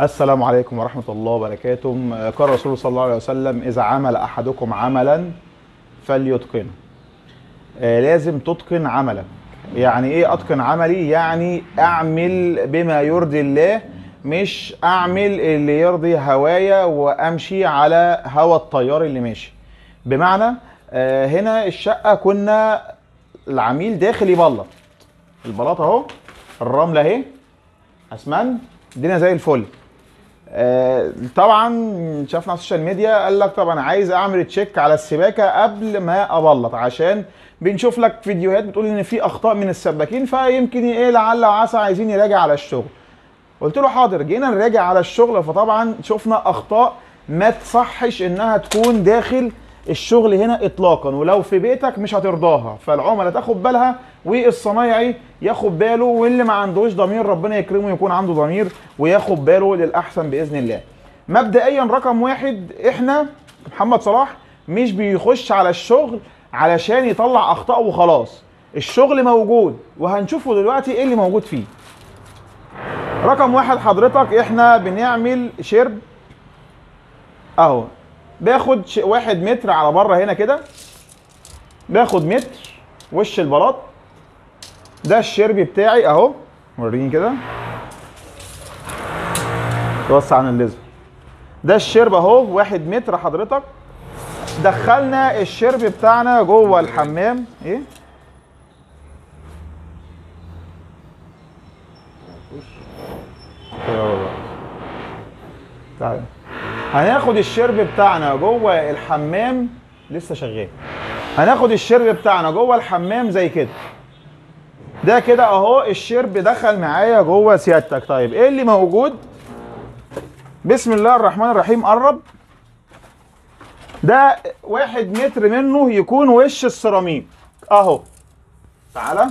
السلام عليكم ورحمة الله وبركاته قال الرسول صلى الله عليه وسلم إذا عمل أحدكم عملا فليتقنه آه، لازم تتقن عملك يعني ايه اتقن عملي يعني اعمل بما يرضي الله مش اعمل اللي يرضي هوايا وامشي على هوا الطيار اللي ماشي بمعنى آه، هنا الشقة كنا العميل داخل يبلط البلاط اهو الرملة اهي اسمنت الدنيا زي الفل آه، طبعا شافنا على السوشيال ميديا قال لك طب انا عايز اعمل تشيك على السباكه قبل ما ابلط عشان بنشوف لك فيديوهات بتقول ان في اخطاء من السباكين فيمكن ايه لعل وعسى عايزين يراجع على الشغل قلت له حاضر جينا نراجع على الشغل فطبعا شفنا اخطاء ما تصحش انها تكون داخل الشغل هنا اطلاقا ولو في بيتك مش هترضاها فالعملاء تاخد بالها والصنايعي ياخد باله واللي ما عندوش ضمير ربنا يكرمه يكون عنده ضمير وياخد باله للاحسن باذن الله مبدئيا رقم واحد احنا محمد صلاح مش بيخش على الشغل علشان يطلع اخطاء وخلاص الشغل موجود وهنشوفه دلوقتي ايه اللي موجود فيه رقم واحد حضرتك احنا بنعمل شرب اهو باخد ش- واحد متر على بره هنا كده باخد متر وش البلاط ده الشرب بتاعي اهو وريني كده توسع عن الليزر ده الشرب اهو واحد متر حضرتك دخلنا الشرب بتاعنا جوه الحمام ايه يلا. تعالى هناخد الشرب بتاعنا جوه الحمام لسه شغال هناخد الشرب بتاعنا جوه الحمام زي كده ده كده اهو الشرب دخل معايا جوه سيادتك طيب ايه اللي موجود بسم الله الرحمن الرحيم قرب ده واحد متر منه يكون وش السيراميك اهو تعالى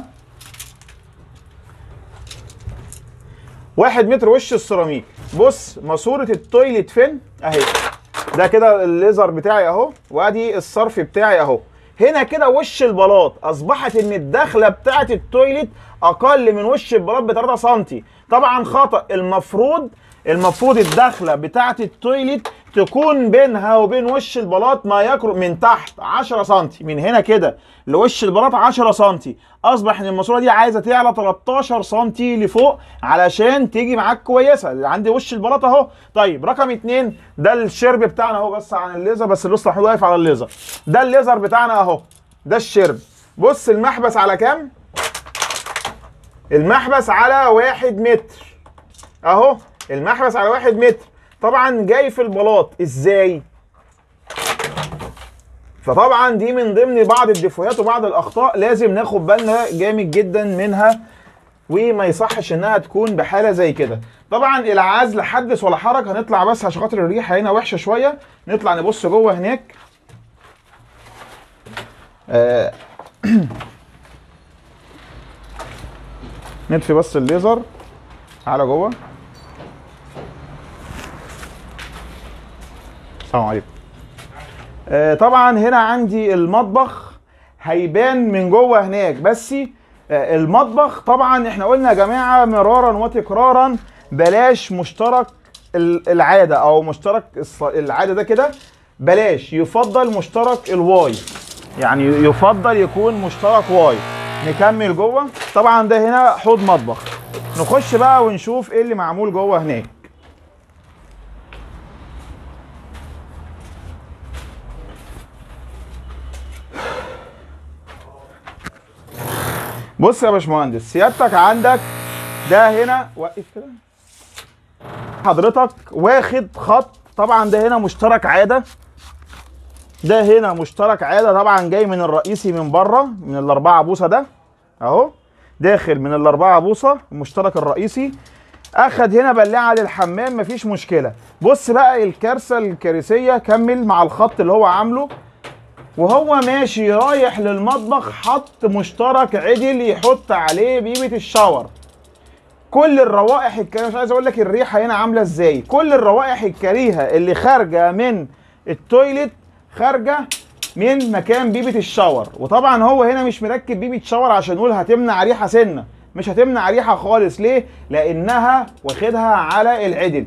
واحد متر وش السيراميك بص ماسوره التويليت فين اهي ده كده الليزر بتاعي اهو وادي الصرف بتاعي اهو هنا كده وش البلاط اصبحت ان الدخله بتاعه التويليت اقل من وش البلاط ب 3 سم طبعا خطا المفروض المفروض الدخله بتاعه التويليت تكون بينها وبين وش البلاط ما يقرب من تحت 10 سم من هنا كده لوش البلاط 10 سم اصبح ان الماسوره دي عايزه تعلى 13 سم لفوق علشان تيجي معاك كويسه اللي عندي وش البلاط اهو طيب رقم اتنين ده الشرب بتاعنا اهو بس عن الليزر بس اللوست محمود واقف على الليزر ده الليزر بتاعنا اهو ده الشرب بص المحبس على كام المحبس على واحد متر اهو المحبس على واحد متر طبعا جاي في البلاط ازاي فطبعا دي من ضمن بعض الديفوهات وبعض الاخطاء لازم ناخد بالنا جامد جدا منها وما يصحش انها تكون بحاله زي كده طبعا العزل حدث ولا حرج هنطلع بس عشان خاطر الريحه هنا وحشه شويه نطلع نبص جوه هناك آه، نطفي بس الليزر تعالى جوه السلام عليكم آه، طبعا هنا عندي المطبخ هيبان من جوه هناك بس آه، المطبخ طبعا احنا قلنا يا جماعه مرارا وتكرارا بلاش مشترك ال- العاده او مشترك الص- العاده ده كده بلاش يفضل مشترك الواي يعني يفضل يكون مشترك واي نكمل جوه طبعا ده هنا حوض مطبخ نخش بقى ونشوف ايه اللي معمول جوه هناك بص يا باشمهندس سيادتك عندك ده هنا وقف كده حضرتك واخد خط طبعا ده هنا مشترك عاده ده هنا مشترك عاده طبعا جاي من الرئيسي من بره من الاربعه بوصه ده اهو داخل من الاربعه بوصه المشترك الرئيسي اخد هنا بلاعه للحمام مفيش مشكله بص بقى الكارثه الكارثيه كمل مع الخط اللي هو عامله وهو ماشي رايح للمطبخ حط مشترك عدل يحط عليه بيبة الشاور كل الروائح الكريهه مش عايز اقول لك الريحه هنا عامله ازاي كل الروائح الكريهه اللي خارجه من التويليت خارجه من مكان بيبة الشاور وطبعا هو هنا مش مركب بيبة شاور عشان نقول هتمنع ريحه سنه مش هتمنع ريحه خالص ليه لانها واخدها على العدل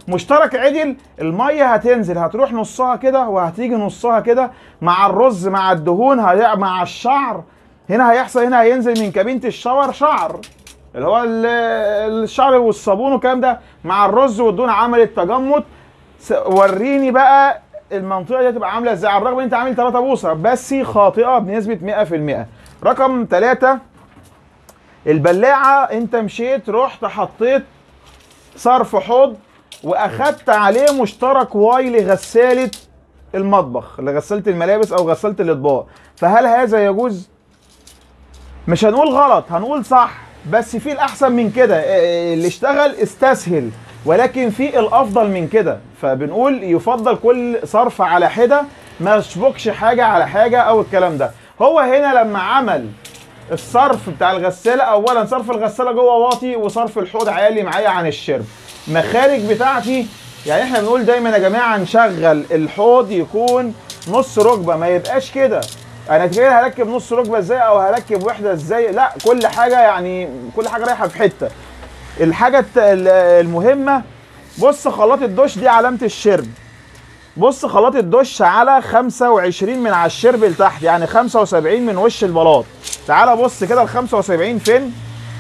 مشترك عدل الميه هتنزل هتروح نصها كده وهتيجي نصها كده مع الرز مع الدهون هي- مع الشعر هنا هيحصل هنا هينزل من كابينه الشاور شعر اللي هو ال- الشعر والصابون والكلام ده مع الرز والدهون عملت تجمد س- وريني بقى المنطقه دي هتبقى عامله ازاي على الرغم ان انت عامل 3 بوصه بس خاطئه بنسبه 100% رقم 3 البلاعه انت مشيت رحت حطيت صرف حوض واخدت عليه مشترك واي لغساله المطبخ لغساله الملابس او غساله الاطباق فهل هذا يجوز مش هنقول غلط هنقول صح بس في الاحسن من كده إيه، اللي اشتغل استسهل ولكن في الافضل من كده فبنقول يفضل كل صرف على حده ما يشبكش حاجه على حاجه او الكلام ده هو هنا لما عمل الصرف بتاع الغساله اولا صرف الغساله جوه واطي وصرف الحوض عالي معايا عن الشرب مخارج بتاعتي يعني احنا بنقول دايما يا جماعه نشغل الحوض يكون نص ركبه ما يبقاش كده انا كده هركب نص ركبه ازاي او هركب وحده ازاي لا كل حاجه يعني كل حاجه رايحه في حته الحاجه الت- ال- المهمه بص خلاط الدش دي علامه الشرب بص خلاط الدش على 25 من على الشرب لتحت يعني 75 من وش البلاط تعال بص كده ال 75 فين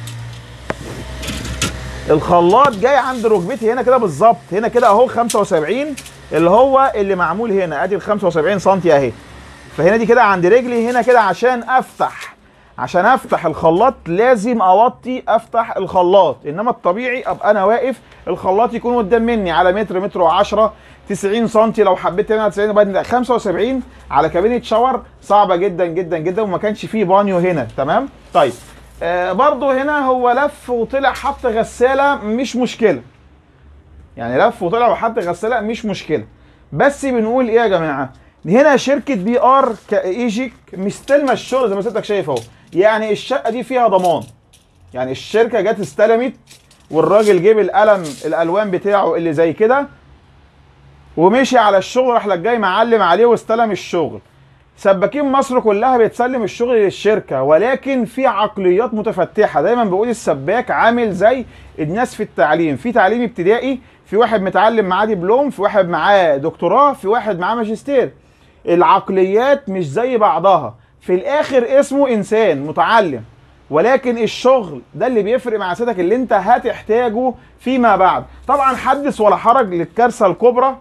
الخلاط جاي عند ركبتي هنا كده بالظبط هنا كده اهو 75 اللي هو اللي معمول هنا ادي ال 75 سم اهي فهنا دي كده عند رجلي هنا كده عشان افتح عشان افتح الخلاط لازم اوطي افتح الخلاط انما الطبيعي ابقى انا واقف الخلاط يكون قدام مني على متر متر و10 90 سم لو حبيت تعمل 90 بعد 75 على كابينه شاور صعبه جدا جدا جدا وما كانش فيه بانيو هنا تمام طيب آه برضو هنا هو لف وطلع حط غساله مش مشكله يعني لف وطلع وحط غساله مش مشكله بس بنقول ايه يا جماعه هنا شركه بي ار كايجيك مستلمه الشغل زي ما سيادتك شايف اهو يعني الشقه دي فيها ضمان يعني الشركه جت استلمت والراجل جيب القلم الالوان بتاعه اللي زي كده ومشي على الشغل راح لك جاي معلم عليه واستلم الشغل سباكين مصر كلها بتسلم الشغل للشركه ولكن في عقليات متفتحه دايما بقول السباك عامل زي الناس في التعليم في تعليم ابتدائي في واحد متعلم معاه دبلوم في واحد معاه دكتوراه في واحد معاه ماجستير العقليات مش زي بعضها في الاخر اسمه انسان متعلم ولكن الشغل ده اللي بيفرق مع سيادتك اللي انت هتحتاجه فيما بعد طبعا حدث ولا حرج للكارثه الكبرى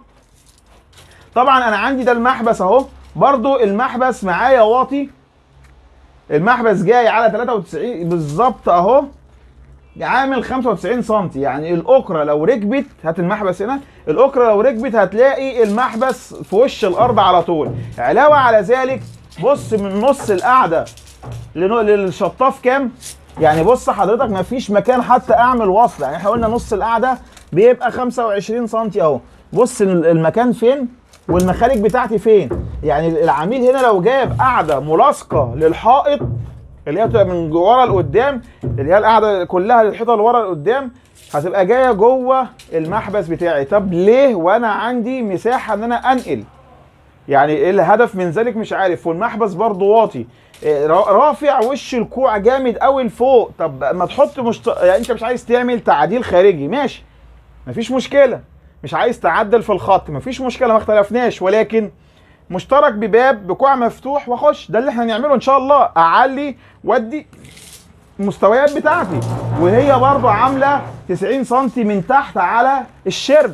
طبعا انا عندي ده المحبس اهو برضو المحبس معايا واطي المحبس جاي على 93 بالظبط اهو عامل 95 سم يعني الاكره لو ركبت هات المحبس هنا الاكره لو ركبت هتلاقي المحبس في وش الارض على طول علاوه على ذلك بص من نص القعده لنو- للشطاف كام يعني بص حضرتك مفيش مكان حتى اعمل وصل يعني احنا قلنا نص القعده بيبقى 25 سم اهو بص ال- المكان فين والمخارج بتاعتي فين يعني العميل هنا لو جاب قاعده ملاصقه للحائط اللي هي بتبقى من جو- ورا لقدام اللي هي القاعده كلها للحيطه اللي ورا لقدام هتبقى جايه جوه المحبس بتاعي طب ليه وانا عندي مساحه ان انا انقل يعني ايه الهدف من ذلك مش عارف والمحبس برضه واطي إيه، را- رافع وش الكوع جامد قوي لفوق طب ما تحط مشت... يعني انت مش عايز تعمل تعديل خارجي ماشي مفيش مشكله مش عايز تعدل في الخط مفيش مشكله ما اختلفناش ولكن مشترك بباب بكوع مفتوح واخش ده اللي احنا هنعمله ان شاء الله اعلي وادي المستويات بتاعتي وهي برضو عامله 90 سم من تحت على الشرب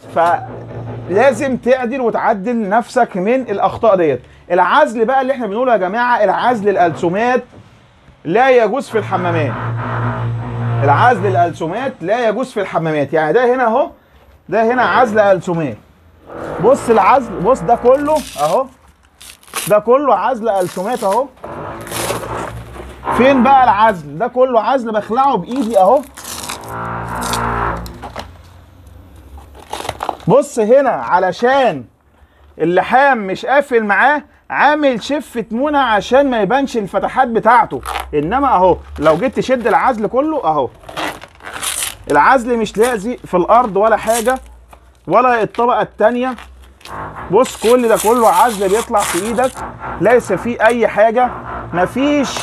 فلازم تعدل وتعدل نفسك من الاخطاء ديت العزل بقى اللي احنا بنقوله يا جماعه العزل الالسومات لا يجوز في الحمامات العزل الالسومات لا يجوز في الحمامات يعني ده هنا اهو ده هنا عزل السومات بص العزل بص ده كله اهو ده كله عزل السومات اهو فين بقى العزل ده كله عزل بخلعه بايدي اهو بص هنا علشان اللحام مش قافل معاه عامل شفة منى عشان ما يبانش الفتحات بتاعته انما اهو لو جيت تشد العزل كله اهو العزل مش لازق في الارض ولا حاجه ولا الطبقه التانيه بص كل ده كله عزل بيطلع في ايدك ليس فيه اي حاجه مفيش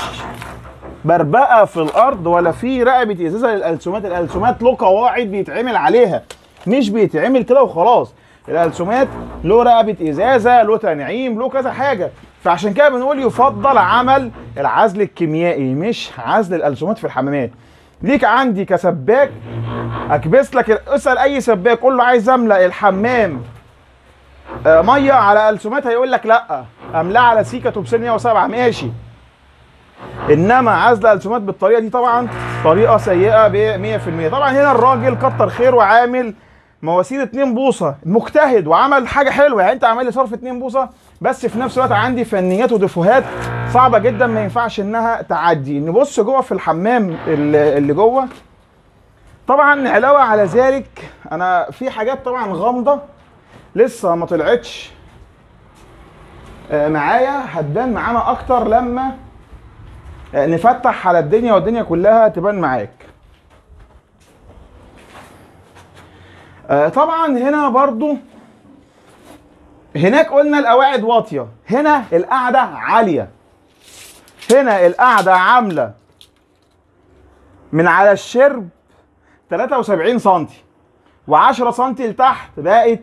بربقه في الارض ولا في رقبه ازازه للالسومات الالسومات له قواعد بيتعمل عليها مش بيتعمل كده وخلاص الالسومات له رقبه ازازه له تنعيم له كذا حاجه فعشان كده بنقول يفضل عمل العزل الكيميائي مش عزل الالسومات في الحمامات ليك عندي كسباك اكبس لك اسال اي سباك قول له عايز املا الحمام آه، ميه على السومات هيقول لك لا املاه على سيكا توبسين 107 ماشي انما عزل الالسومات بالطريقه دي طبعا طريقه سيئه ب 100% طبعا هنا الراجل كتر خيره عامل مواسير 2 بوصه مجتهد وعمل حاجه حلوه يعني انت عامل لي صرف 2 بوصه بس في نفس الوقت عندي فنيات ودفوهات صعبه جدا ما ينفعش انها تعدي نبص جوه في الحمام اللي اللي جوه طبعا علاوه على ذلك انا في حاجات طبعا غامضه لسه ما طلعتش آه، معايا هتبان معانا اكتر لما آه، نفتح على الدنيا والدنيا كلها تبان معاك آه، طبعا هنا برضو هناك قلنا القواعد واطيه هنا القاعده عاليه هنا القاعده عامله من على الشرب 73 سم و10 سم لتحت بقت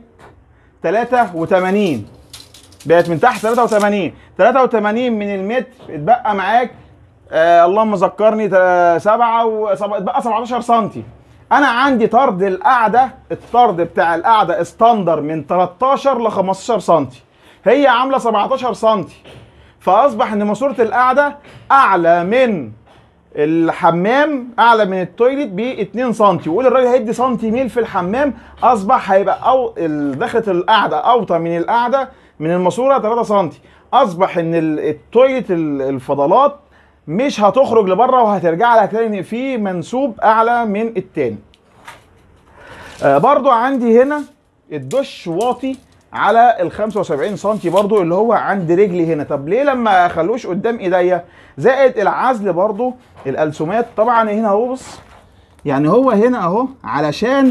83 بقت من تحت 83 83 من المتر اتبقى معاك آه اللهم ذكرني تا- سبعة و سبعة- اتبقى 17 سم انا عندي طرد القاعده الطرد بتاع القاعده استندر من 13 ل 15 سم هي عامله 17 سم فاصبح ان ماسوره القاعده اعلى من الحمام اعلى من التويليت ب 2 سم ويقول الراجل هيدي سنتي ميل في الحمام اصبح هيبقى او ال- دخلة القاعده اوطى من القاعده من الماسوره 3 سم اصبح ان ال- التويليت ال- الفضلات مش هتخرج لبره وهترجع لها تاني في منسوب اعلى من التاني آه برضو عندي هنا الدش واطي على ال 75 سم برضو اللي هو عند رجلي هنا طب ليه لما اخلوش قدام ايديا زائد العزل برضو الالسومات طبعا هنا اهو بص يعني هو هنا اهو علشان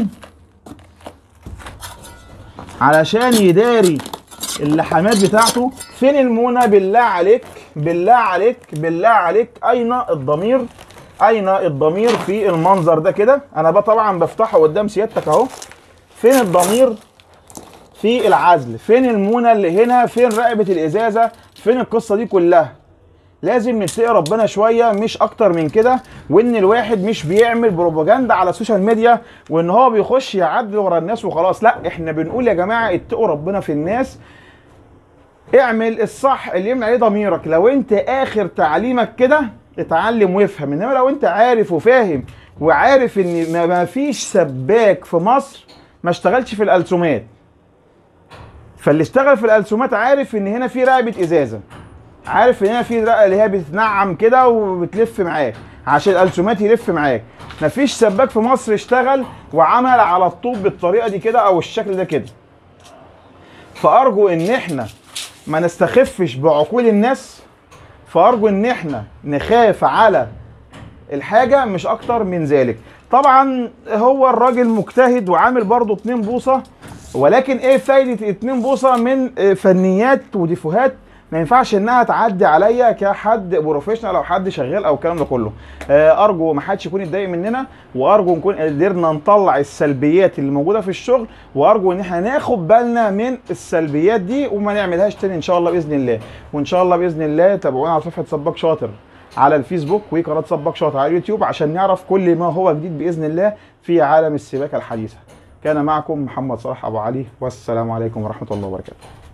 علشان يداري اللحامات بتاعته فين المونة بالله عليك بالله عليك بالله عليك اين الضمير اين الضمير في المنظر ده كده انا بقى طبعا بفتحه قدام سيادتك اهو فين الضمير في العزل فين المونة اللي هنا فين رقبة الازازة فين القصة دي كلها لازم نتقي ربنا شويه مش اكتر من كده وان الواحد مش بيعمل بروباجندا على السوشيال ميديا وان هو بيخش يعدل ورا الناس وخلاص لا احنا بنقول يا جماعه اتقوا ربنا في الناس اعمل الصح اللي يمنع عليه ضميرك لو انت اخر تعليمك كده اتعلم وافهم انما لو انت عارف وفاهم وعارف ان ما ما فيش سباك في مصر ما اشتغلش في الالسومات فاللي اشتغل في الالسومات عارف ان هنا في رقبه ازازه عارف ان هنا في رقه اللي هي بتتنعم كده وبتلف معاك عشان الالسومات يلف معاك مفيش سباك في مصر اشتغل وعمل على الطوب بالطريقه دي كده او الشكل ده كده فارجو ان احنا ما نستخفش بعقول الناس فارجو ان احنا نخاف على الحاجه مش اكتر من ذلك طبعا هو الراجل مجتهد وعامل برضه 2 بوصه ولكن ايه فايده 2 بوصه من آه، فنيات وديفوهات ما ينفعش انها تعدي عليا كحد بروفيشنال او حد شغال او الكلام ده كله آه، ارجو ما حدش يكون يتضايق مننا وارجو نكون قدرنا نطلع السلبيات اللي موجوده في الشغل وارجو ان احنا ناخد بالنا من السلبيات دي وما نعملهاش تاني ان شاء الله باذن الله وان شاء الله باذن الله تابعونا على صفحه سباك شاطر على الفيسبوك وقناه سباك شاطر على اليوتيوب عشان نعرف كل ما هو جديد باذن الله في عالم السباكه الحديثه كان معكم محمد صلاح ابو علي والسلام عليكم ورحمه الله وبركاته